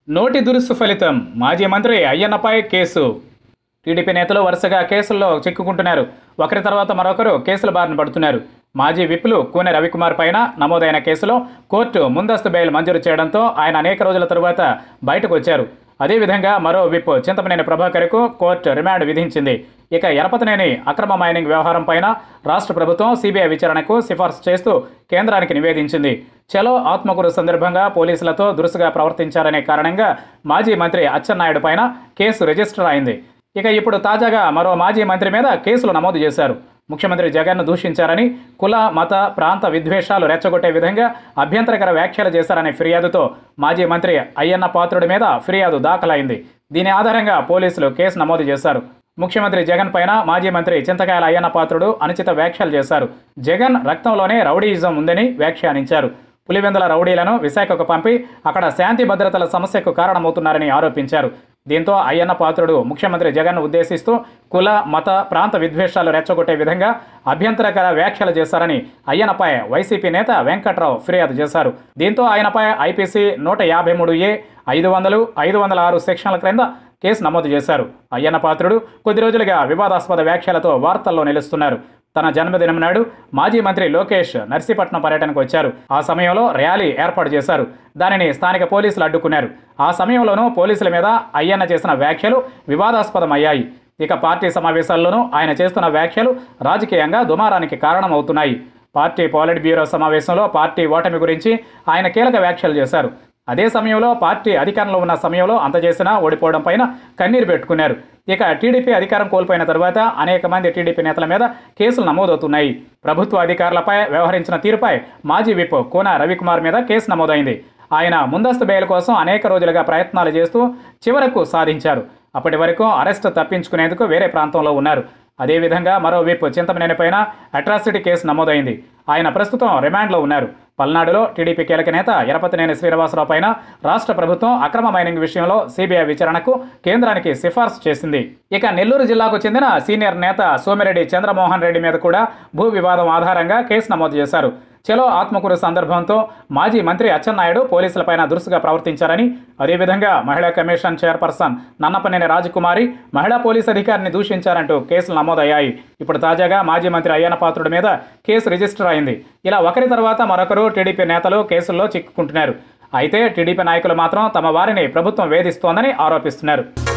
నోటి దురుసు ఫలితం మాజీ మంత్రి అయ్యన్నపై కేసు టీడీపీ నేతలు వరుసగా కేసుల్లో చిక్కుకుంటున్నారు ఒకరి తర్వాత మరొకరు కేసుల బారిన పడుతున్నారు మాజీ విప్పులు కూనె రవికుమార్ పైన నమోదైన కేసులో కోర్టు ముందస్తు బెయిల్ మంజూరు చేయడంతో ఆయన అనేక రోజుల తరువాత బయటకు వచ్చారు అదేవిధంగా మరో విప్ చింతమనేని ప్రభాకర్కు కోర్టు రిమాండ్ విధించింది ఇక ఎరపతనేని అక్రమ మైనింగ్ వ్యవహారం పైన రాష్ట్ర ప్రభుత్వం సిబిఐ విచారణకు సిఫార్సు చేస్తూ కేంద్రానికి నివేదించింది చలో ఆత్మకూరు సందర్భంగా పోలీసులతో దురుసుగా ప్రవర్తించారనే కారణంగా మాజీ మంత్రి అచ్చెన్నాయుడు పైన కేసు రిజిస్టర్ అయింది ఇక ఇప్పుడు తాజాగా మరో మాజీ మంత్రి మీద కేసులు నమోదు చేశారు ముఖ్యమంత్రి జగన్ను దూషించారని కుల మత ప్రాంత విద్వేషాలు రెచ్చగొట్టే విధంగా అభ్యంతరకర వ్యాఖ్యలు చేశారనే ఫిర్యాదుతో మాజీ మంత్రి అయ్యన్న పాత్రుడి మీద ఫిర్యాదు దాఖలైంది దీని ఆధారంగా పోలీసులు కేసు నమోదు చేశారు ముఖ్యమంత్రి జగన్ పైన మాజీ మంత్రి చింతకాయల అయ్యన్న పాత్రుడు అనుచిత వ్యాఖ్యలు చేశారు జగన్ రక్తంలోనే రౌడీయిజం ఉందని వ్యాఖ్యానించారు పులివెందుల రౌడీలను విశాఖకు పంపి అక్కడ శాంతి భద్రతల సమస్యకు కారణమవుతున్నారని ఆరోపించారు దీంతో అయ్యన్న పాత్రుడు ముఖ్యమంత్రి జగన్ను ఉద్దేశిస్తూ కుల మత ప్రాంత విద్వేషాలు రెచ్చగొట్టే విధంగా అభ్యంతరకర వ్యాఖ్యలు చేశారని అయ్యన్నపై వైసీపీ నేత వెంకట్రావు ఫిర్యాదు చేశారు దీంతో ఆయనపై ఐపీసీ నూట యాభై మూడు ఏ ఐదు వందలు ఐదు వందల ఆరు సెక్షన్ల క్రింద కేసు నమోదు చేశారు అయ్యన్న పాత్రుడు కొద్ది రోజులుగా వివాదాస్పద వ్యాఖ్యలతో వార్తల్లో నిలుస్తున్నారు తన జన్మదినం నాడు మాజీ మంత్రి లోకేష్ నర్సీపట్నం పర్యటనకు వచ్చారు ఆ సమయంలో ర్యాలీ ఏర్పాటు చేశారు దానిని స్థానిక పోలీసులు అడ్డుకున్నారు ఆ సమయంలోనూ పోలీసుల మీద అయ్యన్న చేసిన వ్యాఖ్యలు వివాదాస్పదమయ్యాయి ఇక పార్టీ సమావేశాల్లోనూ ఆయన చేస్తున్న వ్యాఖ్యలు రాజకీయంగా దుమారానికి కారణమవుతున్నాయి పార్టీ పాలిట్ బ్యూరో సమావేశంలో పార్టీ ఓటమి గురించి ఆయన కీలక వ్యాఖ్యలు చేశారు అదే సమయంలో పార్టీ అధికారంలో ఉన్న సమయంలో అంత చేసినా ఓడిపోవడం పైన కన్నీరు పెట్టుకున్నారు ఇక టీడీపీ అధికారం కోల్పోయిన తర్వాత అనేక మంది టీడీపీ నేతల మీద కేసులు నమోదవుతున్నాయి ప్రభుత్వ అధికారులపై వ్యవహరించిన తీరుపై మాజీ విప్ కోన రవికుమార్ మీద కేసు నమోదైంది ఆయన ముందస్తు బెయిల్ కోసం అనేక రోజులుగా ప్రయత్నాలు చేస్తూ చివరకు సాధించారు అప్పటి వరకు అరెస్ట్ తప్పించుకునేందుకు వేరే ప్రాంతంలో ఉన్నారు అదేవిధంగా మరో విప్ చింతమనేని పైన అట్రాసిటీ కేసు నమోదైంది ఆయన ప్రస్తుతం రిమాండ్లో ఉన్నారు పల్నాడులో టీడీపీ కీలక నేత ఎరపతినేని శ్రీనివాసరావు పైన రాష్ట్ర ప్రభుత్వం అక్రమ మైనింగ్ విషయంలో సిబిఐ విచారణకు కేంద్రానికి సిఫార్సు చేసింది ఇక నెల్లూరు జిల్లాకు చెందిన సీనియర్ నేత సోమిరెడ్డి చంద్రమోహన్ రెడ్డి మీద కూడా భూ వివాదం ఆధారంగా కేసు నమోదు చేశారు చలో ఆత్మకూరు సందర్భంతో మాజీ మంత్రి అచ్చెన్నాయుడు పోలీసులపైన దురుసుగా ప్రవర్తించారని అదేవిధంగా మహిళా కమిషన్ చైర్పర్సన్ నన్నపనేని రాజకుమారి మహిళా పోలీస్ అధికారిని దూషించారంటూ కేసులు నమోదయ్యాయి ఇప్పుడు తాజాగా మాజీ మంత్రి అయ్యన్న పాత్రుడి మీద కేసు రిజిస్టర్ అయింది ఇలా ఒకరి తర్వాత మరొకరు టీడీపీ నేతలు కేసుల్లో చిక్కుకుంటున్నారు అయితే టీడీపీ నాయకులు మాత్రం తమ వారిని ప్రభుత్వం వేధిస్తోందని ఆరోపిస్తున్నారు